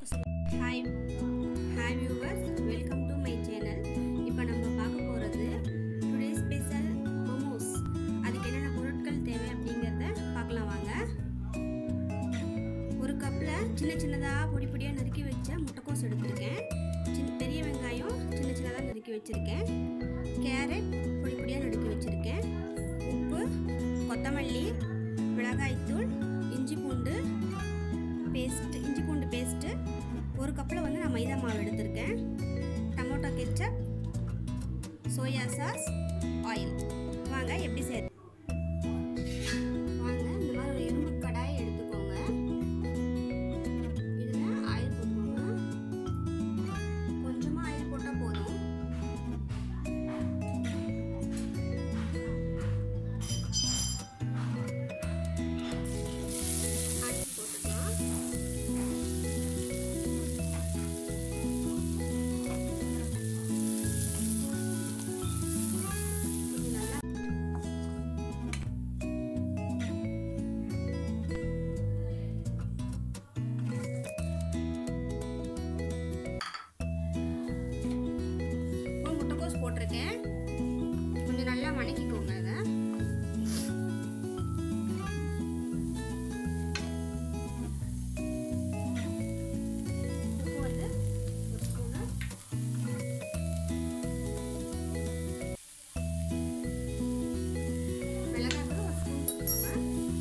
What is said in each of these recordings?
hi hi viewers welcome to my channel இப்போ நம்ம பார்க்க போகிறது டுடே ஸ்பெஷல் மோமோஸ் அதுக்கு என்னென்ன பொருட்கள் தேவை அப்படிங்கிறத பார்க்கலாம் வாங்க ஒரு கப்பில் சின்ன சின்னதாக பொடி பொடியாக நறுக்கி வச்ச முட்டைக்கோஸ் எடுத்திருக்கேன் சின்ன பெரிய வெங்காயம் சின்ன சின்னதாக நறுக்கி வச்சுருக்கேன் கேரட் பொடி பொடியாக நறுக்கி வச்சுருக்கேன் உப்பு கொத்தமல்லி மிளகாய்த்தூள் இஞ்சி பூண்டு பேஸ்ட் இஞ்சி பூண்டு பேஸ்ட்டு ஒரு கப்பில் வந்து நான் மைதா மாவு எடுத்திருக்கேன் tomato ketchup soya sauce oil வாங்க எப்படி செய்ய வாங்க இந்த மாதிரி ஒரு இரும்பு கடாய் எடுத்துக்கோங்க இதில் ஆயில் போட்டுக்கோங்க கொஞ்சமாக ஆயில் போட்டால் போதும் ஆயில் போட்டுக்கலாம் கொஞ்சம் நல்லா இப்போ முட்டைக்கோஸ் போட்டிருக்கேன் கொஞ்சம் நல்லா வணக்கிக்கோங்க அதை உப்பு வந்து ஒரு ஸ்பூனு மிளகாத்தூள் ஒரு ஸ்பூன் போட்டுக்கோங்க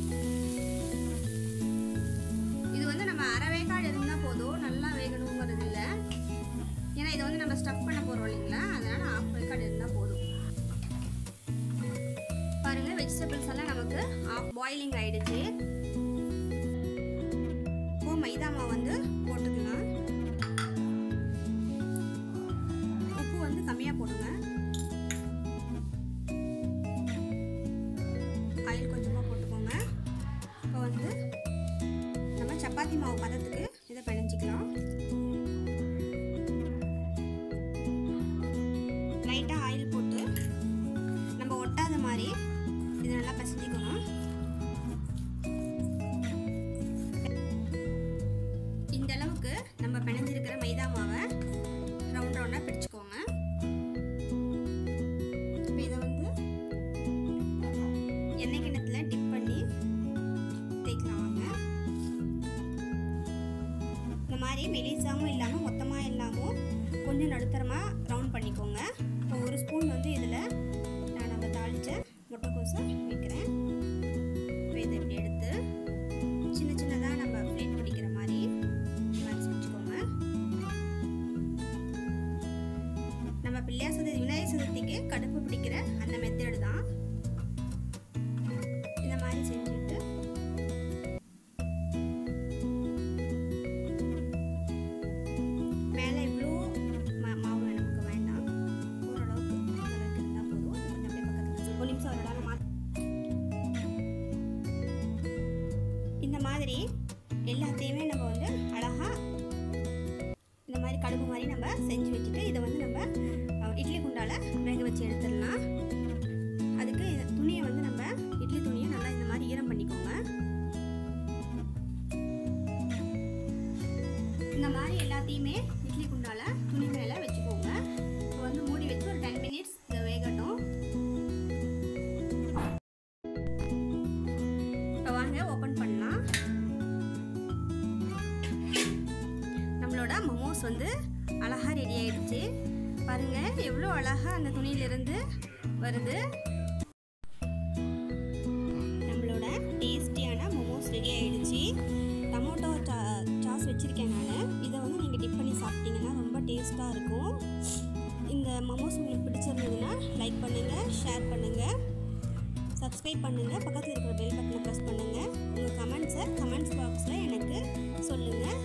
இது வந்து நம்ம அரை வேக்காடு இருந்தால் போதும் நல்லா வேகணுங்கிறது இல்லை ஏன்னா இதை வந்து நம்ம ஸ்டஃப் பண்ண போகிறோம் இல்லைங்களா அதனால் ஆஃப் வேக்காடு இருந்தால் போதும் பாருங்கள் வெஜிடபிள்ஸ் எல்லாம் நமக்கு ஆஃப் பாயிலிங் ஆயிடுச்சு இப்போ மைதா மாவு வந்து போட்டுக்கலாம் உப்பு வந்து கம்மியாக போடுங்க ஆயில் கொஞ்சமாக போட்டுக்கோங்க இப்போ வந்து நம்ம சப்பாத்தி மாவு பதத்துக்கு இதை பிணைஞ்சிக்கலாம் லைட்டாக ஆயில் போட்டு நம்ம ஒட்டாத மாதிரி இதை நல்லா பிசைஞ்சிக்கணும் இந்த அளவுக்கு நம்ம பிணைஞ்சிருக்கிற மைதா மாவை ரவுண்ட் ரவுண்டாக பிடிச்சிக்கோங்க இப்போ இதை வந்து எண்ணெய் கிண்ணத்துல டிப் பண்ணி தேய்க்கலாம் வாங்க இந்த மாதிரி மெலிசாவும் இல்லாமல் மொத்தமாக இல்லாமல் கொஞ்சம் நடுத்தரமாக ரவுண்ட் பண்ணிக்கோங்க இப்போ ஒரு ஸ்பூன் வந்து இதில் நான் நம்ம தாளித்த முட்டைக்கோசை வைக்கிறேன் இப்போ இதை இப்படி எடுத்து சின்ன சின்னதாக நம்ம ஃப்ளேட் பிடிக்கிற மாதிரி இந்த மாதிரி செஞ்சுக்கோங்க நம்ம பிள்ளையார் சதுர்த்தி விநாயகர் சதுர்த்திக்கு கடுப்பு பிடிக்கிற அந்த மெத்தேடு தான் இந்த மாதிரி செஞ்சுட்டு மேலே இவ்வளோ மா மாவு நமக்கு வேண்டாம் ஓரளவுக்கு இந்த அளவுக்கு இருந்தால் போதும் அது கொஞ்சம் அப்படியே பக்கத்தில் ஒரு நிமிஷம் ஒரு இடம் மாற்ற இந்த மாதிரி எல்லாத்தையுமே நம்ம வந்து அழகாக இந்த மாதிரி கடுகு மாதிரி நம்ம செஞ்சு வச்சுட்டு இதை வந்து நம்ம அஹ், இட்லி குண்டால வேக வச்சு எடுத்துடலாம் அதுக்கு இந்த துணியை வந்து நம்ம இட்லி துணியை நல்லா இந்த மாதிரி ஈரம் பண்ணிக்கோங்க இந்த மாதிரி எல்லாத்தையுமே இட்லி குண்டால துணி மேலே வச்சுக்கோங்க இப்போ வந்து மூடி வச்சு ஒரு டென் மினிட்ஸ் இதை வேகட்டும் இப்போ வாங்க ஓப்பன் பண்ணலாம் நம்மளோட மோமோஸ் வந்து அழகா ரெடி ஆயிடுச்சு பாருங்க எவ்வளோ அழகா அந்த துணியிலிருந்து வருது நம்மளோட டேஸ்டியான மோமோஸ் ரெடி ஆயிடுச்சு டமோட்டோ சா சாஸ் வச்சுருக்கேன் நான் இதை வந்து நீங்கள் டிப் பண்ணி சாப்பிட்டீங்கன்னா ரொம்ப டேஸ்ட்டாக இருக்கும் இந்த மோமோஸ் உங்களுக்கு பிடிச்சிருந்ததுன்னா லைக் பண்ணுங்கள் ஷேர் பண்ணுங்கள் சப்ஸ்கிரைப் பண்ணுங்கள் பக்கத்தில் இருக்கிற பெல் பட்டனை ப்ரெஸ் பண்ணுங்கள் உங்கள் கமெண்ட்ஸை கமெண்ட்ஸ் பாக்ஸில் எனக்கு சொல்லுங்கள்